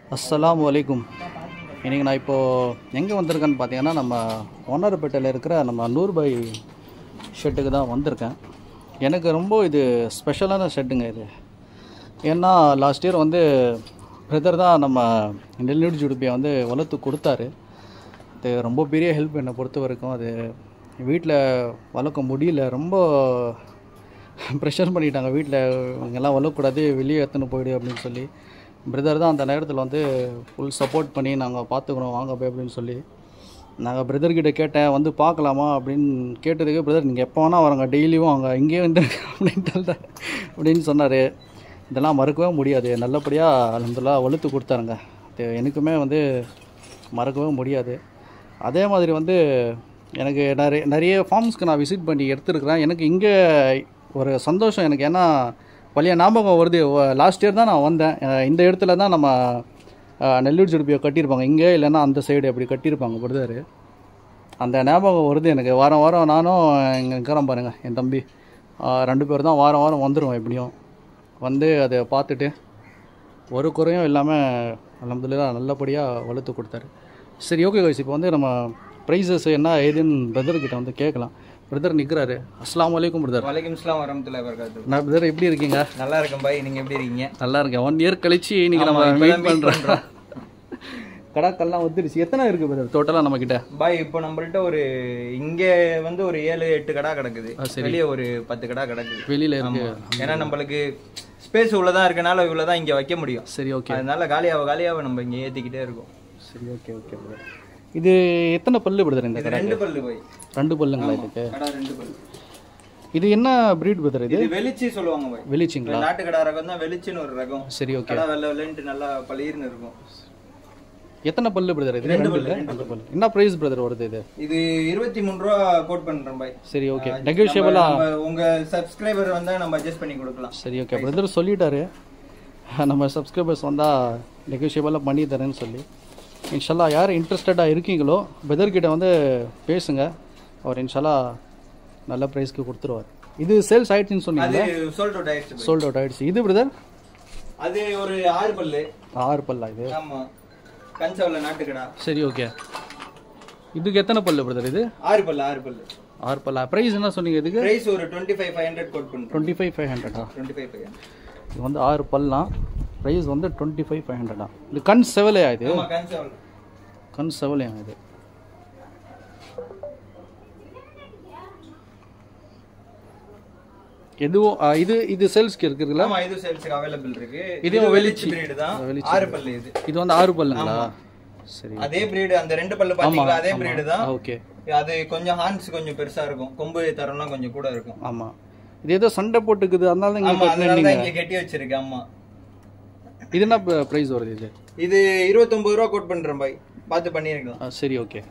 அஸ்ஸலாமு அலைக்கும் இன்றைக்கி நான் இப்போது எங்கே வந்திருக்கேன்னு பார்த்தீங்கன்னா நம்ம ஒன்னரப்பேட்டையில் இருக்கிற நம்ம நூறுபாய் ஷெட்டுக்கு தான் வந்திருக்கேன் எனக்கு ரொம்ப இது ஸ்பெஷலான ஷெட்டுங்க இது ஏன்னா லாஸ்ட் இயர் வந்து பிரதர் தான் நம்ம நெல்லுடி ஜுடுப்பியை வந்து வளர்த்து கொடுத்தாரு அது ரொம்ப பெரிய ஹெல்ப் என்னை பொறுத்த வரைக்கும் அது வீட்டில் வளர்க்க முடியல ரொம்ப ப்ரெஷர் பண்ணிட்டாங்க வீட்டில் இங்கெல்லாம் வளர்க்கக்கூடாது வெளியே எடுத்துன்னு போயிடு அப்படின்னு சொல்லி பிரதர் தான் அந்த நேரத்தில் வந்து ஃபுல் சப்போர்ட் பண்ணி நாங்கள் பார்த்துக்குறோம் வாங்க போய் அப்படின்னு சொல்லி நாங்கள் பிரதர்கிட்ட கேட்டேன் வந்து பார்க்கலாமா அப்படின்னு கேட்டதுக்கு பிரதர் நீங்கள் எப்போ வேணால் வரங்க டெய்லியும் அங்கே இங்கேயே வந்து அப்படின்ட்டு அப்படின்னு சொன்னார் இதெல்லாம் மறக்கவே முடியாது நல்லபடியாக அலமதுல்லா வலுத்து கொடுத்தாருங்க அது எனக்குமே வந்து மறக்கவே முடியாது அதே மாதிரி வந்து எனக்கு நிறைய நிறைய ஃபார்ம்ஸ்க்கு நான் விசிட் பண்ணி எடுத்துருக்கிறேன் எனக்கு இங்கே ஒரு சந்தோஷம் எனக்கு ஏன்னா பழைய ஞாபகம் வருது லாஸ்ட் இயர் தான் நான் வந்தேன் அஹ் இந்த இடத்துல தான் நம்ம அஹ், நெல்லூர் சுடுப்பியை கட்டியிருப்பாங்க இங்கே இல்லைன்னா அந்த சைடு அப்படி கட்டியிருப்பாங்க பிரதர் அந்த ஞாபகம் வருது எனக்கு வாரம் வாரம் நானும் இங்கே இருக்கிறேன் பாருங்கள் என் தம்பி அஹ், ரெண்டு பேர் தான் வாரம் வாரம் வந்துடுவோம் எப்படியும் வந்து அதை பார்த்துட்டு ஒரு குறையும் இல்லாமல் அலமதுல்லா நல்லபடியாக வளர்த்து கொடுத்தாரு சரி ஓகே கைஸ் இப்போ வந்து நம்ம ப்ரைஸஸ் என்ன ஏதுன்னு பிரதர்கிட்ட வந்து கேட்கலாம் பிரதர் நிற்கிறாரு அஸ்ஸலாமு அலைக்கும் பிரதர் வலைக்கம் இஸ்லாம் வரமத்துல வரகாத்து நான் பிரதர் எப்படி இருக்கீங்க நல்லா இருக்கேன் பாய் நீங்க எப்படி இருக்கீங்க நல்லா இருக்கேன் ஒன் இயர் கழிச்சு இன்னைக்கு நம்ம ஆமா, மீட் இப்பதான் meet பண்ணுறோம் பண்றோம். கடாக்கெல்லாம் வந்துருச்சு எத்தனை இருக்குது பிரதர் டோட்டலாக நம்மக்கிட்ட பாய் இப்போ நம்மள்ட்ட ஒரு இங்க வந்து ஒரு ஏழு எட்டு கடா கிடக்குது வெளியே ஒரு பத்து கடா கிடக்குது வெளியில் இருக்கு ஆமா. ஏன்னா நம்மளுக்கு ஸ்பேஸ் உள்ளதா இருக்கனால இவ்வளவுதான் இங்க வைக்க முடியும் சரி ஓகே அதனால காலியாவ காலியாவ நம்ம இங்க ஏத்திக்கிட்டே இருக்கோம் சரி ஓகே ஓகே பிரதர் இது எத்தனை பல்லு பிரதர் இந்த இது கடை ரெண்டு பல்லு பாய் ரெண்டு பல்லுங்களா இதுக்கு கடா ரெண்டு பல்லு இது என்ன பிரீட் பிரதர் இது இது வெளிச்சி சொல்லுவாங்க பாய் வெளிச்சிங்களா நாட்டு கடா ரகம் தான் வெளிச்சின்னு ஒரு ரகம் சரி ஓகே கடா வெள்ளை வெள்ளைன்ட்டு நல்லா பளிர்னு இருக்கும் எத்தனை பல்லு பிரதர் இது ரெண்டு பல்லு ரெண்டு பல்லு என்ன ப்ரைஸ் பிரதர் வருது இது இது இருபத்தி மூணு ரூபா கோட் பண்றேன் பாய் சரி ஓகே நெகோஷியபிளா நம்ம உங்க சப்ஸ்கிரைபர் வந்தா நம்ம அட்ஜஸ்ட் பண்ணி கொடுக்கலாம் சரி ஓகே பிரதர் சொல்லிட்டாரு நம்ம சப்ஸ்கிரைபர்ஸ் வந்தால் நெகோஷியபிளாக பண்ணி தரேன்னு சொல்லி இன்ஷால்லா யார் இன்ட்ரெஸ்டடாக இருக்கீங்களோ பிரதர் கிட்ட வந்து பேசுங்க அவர் இன்ஷால்லா நல்ல ப்ரைஸ்க்கு கொடுத்துருவார் இது சேல்ஸ் ஆயிடுச்சுன்னு சொன்னீங்க அது சோல்ட் அவுட் ஆயிடுச்சு சோல்ட் அவுட் ஆயிடுச்சு இது பிரதர் அது ஒரு ஆறு பல்லு ஆறு பல்லா இது ஆமா கன்சவல நாட்டுக்கடா சரி ஓகே இதுக்கு எத்தனை பல்லு பிரதர் இது ஆறு பல்லு ஆறு பல்லு ஆறு பல்லா ப்ரைஸ் என்ன சொன்னீங்க இதுக்கு பிரைஸ் ஒரு twenty five five hundred quote பண்றோம் டுவெண்ட்டி ஃபைவ் ஃபைவ் ஹண்ட்ரடா டுவெண்ட்டி ஃபைவ் ஃபைவ் இது வந்து ஆறு பல்லாம் ப்ரைஸ் வந்து டுவெண்ட்டி ஃபைவ் ஃபைவ் ஹண்ட்ரடா இது கண் செவலையா இது ஆமா கன்சவல் கண் செவலையா இது எதுவும் ஆ, இது இது சேல்ஸ்க்கு இருக்குதுல்ல ஆமா இது சேல்ஸ்க்கு அவைலபிள் இருக்கு இதுவும் இது வெளிச்சி. வெளிச்சி பிரீடு தான் வெளிச்சி ஆறு பல்லு இது இது வந்து ஆறு பல்லுங்களா சரி அதே பிரீடு அந்த ரெண்டு பல்லு பாத்தீங்களா அதே பிரீடு தான் ஓகே அது கொஞ்சம் ஹார்ன்ஸ் கொஞ்சம் பெருசா இருக்கும் கொம்பு தரம்லாம் கொஞ்சம் கூட இருக்கும் ஆமா இது ஏதோ சண்டை போட்டுக்குது அதனால தான் இங்க ஆமா கட்டினீங்க. அதனால தான் இங்க கட்டி வச்சிருக்கு ஆமா இது என்ன ப்ரைஸ் வருது இது இது இருபத்தொன்பது ரூபா கோட் பண்றேன் பாய் பார்த்து பண்ணிருக்கலாம் ஆ, சரி ஓகே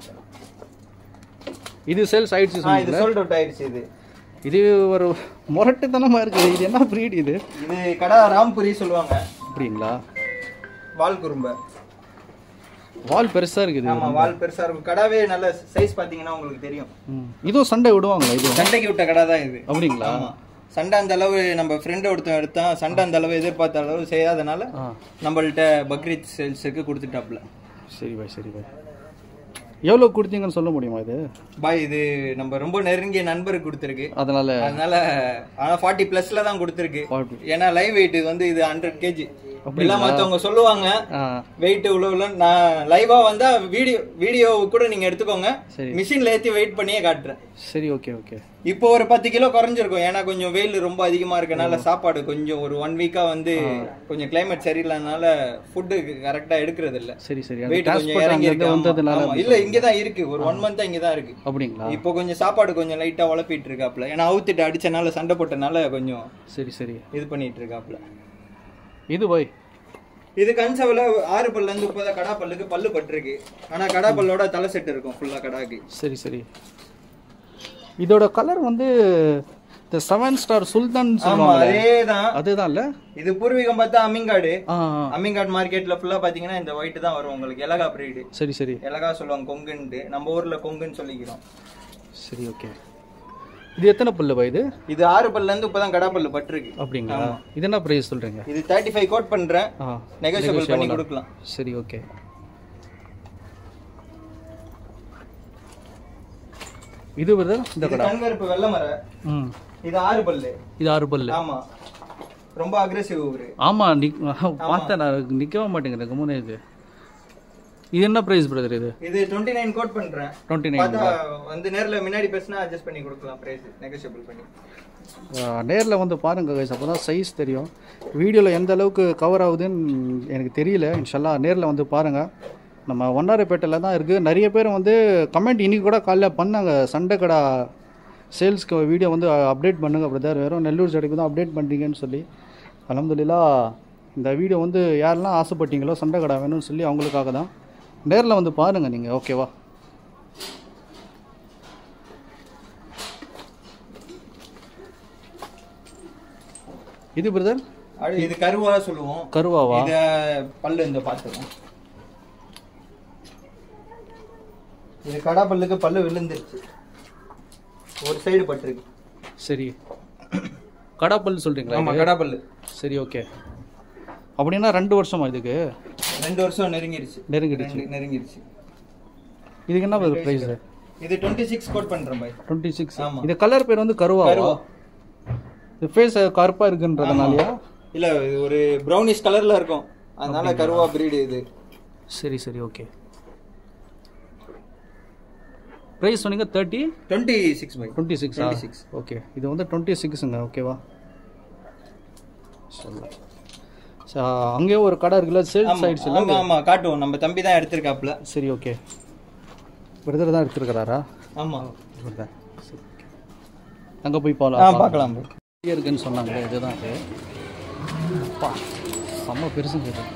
இது சேல்ஸ் ஆயிடுச்சு ஆ சொன்னீங்க இது சோல்ட் அவுட் ஆயிடுச்சு இது இது ஒரு முரட்டுத்தனமா இருக்குது இது என்ன breed இது இது கடா ராம்புரி சொல்லுவாங்க அப்படிங்களா வால் குறும்ப வால் பெருசா இருக்குது ஆமா வால் பெருசா இருக்கும் கடாவே நல்ல சைஸ் பாத்தீங்கன்னா உங்களுக்கு தெரியும் ம். இதுவும் சண்டை விடுவாங்களா இது சண்டைக்கு விட்ட கடா தான் இது அப்படிங்களா ஆமா சண்டை அந்த அளவு நம்ம ஃப்ரெண்ட் ஒருத்தன் எடுத்தான் சண்டை அந்த அளவு எதிர்பார்த்த அளவு செய்யாதனால ஆ நம்மள்ட்ட பக்ரீத் சேல்ஸுக்கு கொடுத்துட்டாப்ல சரி பாய் சரி பாய் எவ்வளோ கொடுத்தீங்கன்னு சொல்ல முடியுமா இது பாய் இது நம்ம ரொம்ப நெருங்கிய நண்பருக்கு கொடுத்துருக்கு அதனால அதனால ஆனா ஃபார்ட்டி பிளஸ்ல தான் கொடுத்துருக்கு 40. ஏன்னா லைவ் வெயிட் இது வந்து இது ஹண்ட்ரட் கேஜி எல்லாம் மத்தவங்க சொல்லுவாங்க ஆ வெயிட் இவ்வளவு நான் லைவா வந்தா வீடியோ வீடியோ கூட நீங்க எடுத்துக்கோங்க சரி. மிஷின்ல ஏத்தி வெயிட் பண்ணியே காட்டுறேன் சரி ஓகே ஓகே இப்போ ஒரு பத்து கிலோ குறைஞ்சிருக்கும் ஏன்னா கொஞ்சம் வெயில் ரொம்ப அதிகமா இருக்கனால சாப்பாடு கொஞ்சம் ஒரு ஒன் வீக்கா வந்து கொஞ்சம் கிளைமேட் சரியில்லாதனால ஃபுட்டு கரெக்டா எடுக்கிறது இல்ல சரி சரி அந்த வெயிட் கொஞ்சம் டிரான்ஸ்போர்ட் இறங்கி அங்கேருந்து இருக்கு ஆமா. வந்ததுனால ஆமா. இல்ல இங்கதான் இருக்கு ஒரு ஒன் மந்த் இங்கதான் இருக்கு அப்படிங்களா இப்போ கொஞ்சம் சாப்பாடு கொஞ்சம் லைட்டா உழப்பிட்டு இருக்காப்ல ஏன்னா அவுத்துட்டு அடிச்சனால சண்டை போட்டனால கொஞ்சம் சரி சரி இது பண்ணிட்டு இருக்காப்ல இது பாய் இது கன்சவல ஆறு பல்ல இருந்து இப்பதான் கடா பல்லுக்கு பல்லு பட்டிருக்கு ஆனா கடா பல்லோட தலை செட் இருக்கும் ஃபுல்லா கடாக்கு சரி சரி இதோட கலர் வந்து இந்த செவன் ஸ்டார் சுல்தான் ஆமா சொல்லுவாங்க அதேதான் அதுதான்ல இது பூர்வீகம் பார்த்தா அம்மிங்காடு ஆ ஆ. அம்மிங்காடு மார்க்கெட்ல ஃபுல்லா பாத்தீங்கன்னா இந்த ஒயிட் தான் வரும் உங்களுக்கு எலகா பிரீடு சரி சரி எலகா சொல்லுவாங்க கொங்குன்ட்டு நம்ம ஊர்ல கொங்குன்னு சொல்லிக்கிறோம் சரி ஓகே இது எத்தனை பல்லு பா இது இது ஆறு பல்ல இருந்து இப்பதான் கடா பல்லு பட்டிருக்கு அப்படிங்களா இது என்ன ப்ரைஸ் சொல்கிறீங்க இது தேர்ட்டி ஃபைவ் கோட் பண்றேன் ஆ நெகோசியபிள் பண்ணி கொடுக்கலாம் சரி ஓகே இது வருதா இந்த இது கண்கருப்பு வெள்ளை மர ம் இது ஆறு பல்லு இது ஆறு பல்லு ஆமா ரொம்ப அக்ரெசிவ் இவரு ஆமாம் நிக் பார்த்தேன் நான் நிற்கவே மாட்டேங்குது கம்முனே இது இது என்ன ப்ரைஸ் பிரதர் இது இது டுவெண்ட்டி நைன் கோட் பண்றேன் டுவெண்ட்டி நைன் பார்த்தா வந்து நேர்ல முன்னாடி பேசினா அட்ஜஸ்ட் பண்ணி கொடுக்கலாம் பிரைஸ் நெகோசியபிள் பண்ணி நேரில் வந்து பாருங்க கைஸ் அப்போ தான் சைஸ் தெரியும் வீடியோவில் எந்த அளவுக்கு கவர் ஆகுதுன்னு எனக்கு தெரியல இன்ஷல்லா நேரில் வந்து பாருங்கள் நம்ம ஒன்னாரப்பேட்டையில் தான் இருக்குது நிறைய பேர் வந்து கமெண்ட் இன்னைக்கு கூட காலைல பண்ணாங்க சண்டை கடை சேல்ஸ்க்கு வீடியோ வந்து அப்டேட் பண்ணுங்க பிரதர் வெறும் நெல்லூர் சடைக்கு தான் அப்டேட் பண்ணுறீங்கன்னு சொல்லி அலமதுல்லா இந்த வீடியோ வந்து யாரெல்லாம் ஆசைப்பட்டீங்களோ சண்டை கடை வேணும்னு சொல்லி அவங்களுக்காக தான் நேரில் வந்து பாருங்கள் நீங்கள் ஓகேவா இது பிரதர் அது இது கருவா சொல்லுவோம் கருவாவா இத பல்லு இந்த பாத்துக்கோம் இது கடா பல்லுக்கு பல்லு விழுந்துருச்சு ஒரு சைடு பட்டிருக்கு சரி கடாப்பல் சொல்கிறீங்களா ஆமா கடா பல்லு சரி ஓகே அப்படின்னா ரெண்டு வருஷமா இதுக்கு ரெண்டு வருஷம் நெருங்கிருச்சு நெருங்கிடுச்சு ரெண்டு நெருங்கிருச்சு இதுக்கு என்ன ப்ரைஸ் இது டுவெண்ட்டி சிக்ஸ் கோட் பண்றேன் பாய் டுவெண்ட்டி சிக்ஸ் ஆமா. இது கலர் பேர் வந்து கருவாவா கருவா. இது ஃபேஸ் கருப்பாக இருக்குன்றதுனாலயா இல்ல இது ஒரு ப்ரௌனிஷ் கலர்ல இருக்கும் அதனால கருவா பிரீடு இது சரி சரி ஓகே ப்ரைஸ் சொன்னீங்க thirty twenty six by twenty six 26. Okay இது வந்து டுவெண்ட்டி சிக்ஸுங்க ஓகேவா சொல்லலாம் சரி அங்கேயும் ஒரு கடை இருக்குல்ல சேல்ஸ் ஆமா சைட்ஸ் இல்லை ஆமா ஆமா காட்டுவோம் நம்ம தம்பி தான் எடுத்திருக்காப்ல சரி ஓகே பிரதர் தான் எடுத்துருக்கிறாரா ஆமா பிரதர் சரி ஓகே அங்கே போய் ஆ போகலாம் பார்க்கலாம் bro. இங்கே இருக்குன்னு சொன்னாங்க இதுதான் இது அப்பா செம்ம பெருசுங்க இது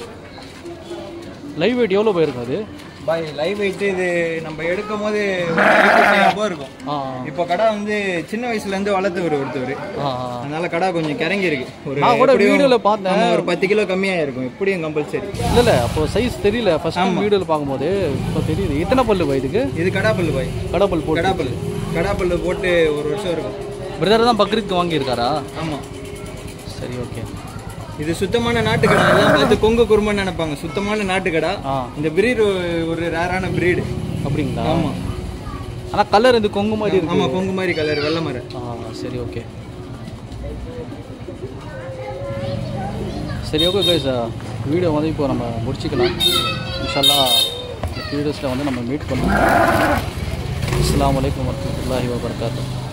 லைவ் வெயிட் எவ்வளோ போயிருக்கும் அது பாய் லைவ் வெயிட் இது நம்ம எடுக்கும் போது ஐம்பது இருக்கும் ஆ இப்போ கடை வந்து சின்ன வயசுல இருந்து வளர்த்தவர் ஒருத்தவர் ஆ அதனால கடை கொஞ்சம் கிறங்கி இருக்கு ஒரு நான் கூட எப்படியும் வீடியோவில் பார்த்தேன் ஆமா, ஒரு பத்து கிலோ கம்மியா இருக்கும் எப்படியும் கம்பல்சரி இல்லை இல்லை அப்போ சைஸ் தெரியல ஃபர்ஸ்ட் டைம் வீடியோவில் பார்க்கும்போது இப்போ தெரியுது எத்தனை பல்லு பா இதுக்கு இது கடாப்பல்லு பாய் கடப்பல் போட்டு கடாப்பல்லு கடாப்பல்லு போட்டு ஒரு வருஷம் இருக்கும் பிரதர் தான் பக்ரீத்க்கு வாங்கியிருக்காரா ஆமா சரி ஓகே இது சுத்தமான நாட்டு கடை எல்லாம் பார்த்து கொங்கு குருமன்னு நினைப்பாங்க சுத்தமான நாட்டு கடை ஆ இந்த பிரீடு ஒரு ரேரான பிரீடு அப்படிங்களா ஆமா ஆனால் கலர் இது கொங்கு மாதிரி இருக்கு ஆமா கொங்கு மாதிரி கலர் வெள்ளை மரம் ஆ சரி ஓகே சரி ஓகே கைஸ் வீடியோ வந்து இப்போ நம்ம முடிச்சுக்கலாம் இன்ஷால்லா வீடியோஸில் வந்து நம்ம மீட் பண்ணலாம் அஸ்ஸலாமு அலைக்கும் வரமத்துல்லாஹி வபரகாத்துஹு